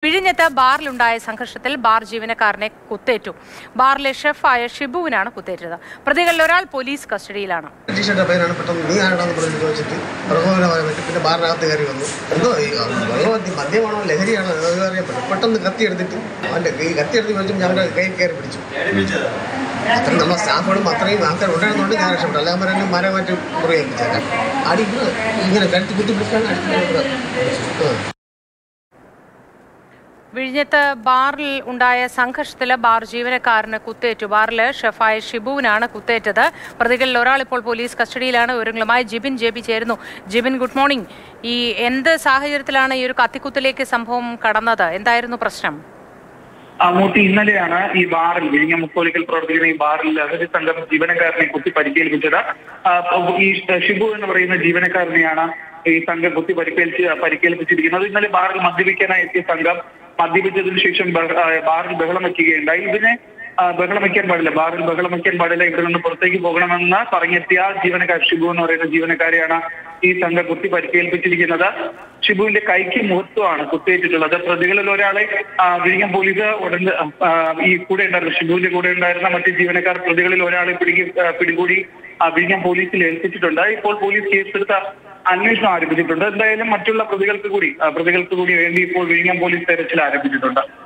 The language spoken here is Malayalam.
വിഴിഞ്ഞത്ത് ബാറിലുണ്ടായ സംഘർഷത്തിൽ ബാർ ജീവനക്കാരനെ കുത്തേറ്റു ബാറിലെ ഷെഫായ ഷിബുവിനാണ് കുത്തേറ്റത് പ്രതികളിൽ ഒരാൾ പോലീസ് കസ്റ്റഡിയിലാണ് ടീഷർട്ട് പയ്യനാണ് പെട്ടെന്ന് നീ ആരാണെന്ന് പറഞ്ഞ് ചോദിച്ചിട്ട് പ്രകോപനമായി പറ്റി പിന്നെ ബാറിനകത്ത് കയറി വന്നു എന്തോ ഈ വെള്ളമത്തി മദ്യമാണോ ലഹരിയാണോ അത് അറിയാൻ പറ്റും പെട്ടെന്ന് കത്തി എടുത്തിട്ട് അവൻ്റെ ഈ കത്തി എടുത്ത് ചോദിച്ചപ്പോൾ ഞങ്ങളുടെ കൈ കയറി പിടിച്ചു അത്രയും നമ്മളെ സ്റ്റാഫുകളും അത്രയും ആൾക്കാർ ഉണ്ടായിരുന്നുകൊണ്ട് ഞാൻ രക്ഷപ്പെട്ടു അല്ലാതെ മരം മരം മാറ്റി മുറിയേൽപ്പിച്ചേക്കാം അടി ഇങ്ങനെ കഴുത്തി കുത്തി പിടിച്ചാണ് അടിച്ചു വിഴിഞ്ഞത്ത് ബാറിൽ ഉണ്ടായ സംഘർഷത്തിൽ ബാർ ജീവനക്കാരന് കുത്തേറ്റു ബാറിൽ ഷെഫായ ഷിബുവിനാണ് കുത്തേറ്റത് പ്രതികളിൽ ഒരാൾ ഇപ്പോൾ പോലീസ് കസ്റ്റഡിയിലാണ് വിവരങ്ങളുമായി ജിബിൻ ജെ ബി ചേരുന്നു ജിബിൻ ഗുഡ് മോർണിംഗ് ഈ എന്ത് സാഹചര്യത്തിലാണ് ഈ ഒരു കത്തിക്കുത്തിലേക്ക് സംഭവം കടന്നത് എന്തായിരുന്നു പ്രശ്നം ആ, മൂർത്തി ഇന്നലെയാണ് ഈ ബാറിൽ വിഴിഞ്ഞ മുക്കോലിക്കൽ പ്രവർത്തിക്കുന്ന ഈ ബാറിൽ ലഹരി സംഘം ജീവനക്കാരനെ കുത്തി പരിക്കേൽപ്പിച്ചത് ആ, ഈ ഷിബു എന്ന് പറയുന്ന ജീവനക്കാരനെയാണ് ഈ സംഘം കുത്തി പരിക്കേൽച്ച് പരിക്കേൽപ്പിച്ചിരിക്കുന്നത് ഇന്നലെ ബാറിൽ മദ്യപിക്കാനായി എത്തിയ സംഘം മദ്യപിച്ചതിനു ശേഷം ബഹ- ആ, ബാറിൽ ബഹളം വയ്ക്കുകയുണ്ടായി ഇതിനെ ആ, ബഹളം വയ്ക്കാൻ പാടില്ല ബാറിൽ ബഹളം വയ്ക്കാൻ പാടില്ല ഇവിടെ നിന്ന് പുറത്തേക്ക് പോകണമെന്ന് പറഞ്ഞെത്തിയ ജീവനക്കാർ ഷിബു എന്ന് പറയുന്ന ജീവനക്കാരെയാണ് ഈ സംഘം കുത്തി പരിക്കേൽപ്പിച്ചിരിക്കുന്നത് ഷിബുവിന്റെ കൈക്ക് മുഖത്തുമാണ് കുത്തേറ്റിട്ടുള്ളത് പ്രതികളിൽ ഒരാളെ ആ, വിഴിഞ്ഞം പോലീസ് ഉടൻ ആ, ഈ കൂടെ ഉണ്ടായിരുന്ന ഷിബുവിന്റെ കൂടെ ഉണ്ടായിരുന്ന മറ്റ് ജീവനക്കാർ പ്രതികളിൽ ഒരാളെ പിടികി ആ, പിടികൂടി ആ, വിഴിഞ്ഞം പോലീസിൽ ഏൽപ്പിച്ചിട്ടുണ്ട് ഇപ്പോൾ പോലീസ് കേസെടുത്ത അന്വേഷണം ആരംഭിച്ചിട്ടുണ്ട് എന്തായാലും മറ്റുള്ള പ്രതികൾക്ക് കൂടി ആ, പ്രതികൾക്ക് കൂടി വേണ്ടി ഇപ്പോൾ വിഴിഞ്ഞം പോലീസ് തെരച്ചിൽ ആരംഭിച്ചിട്ടുണ്ട്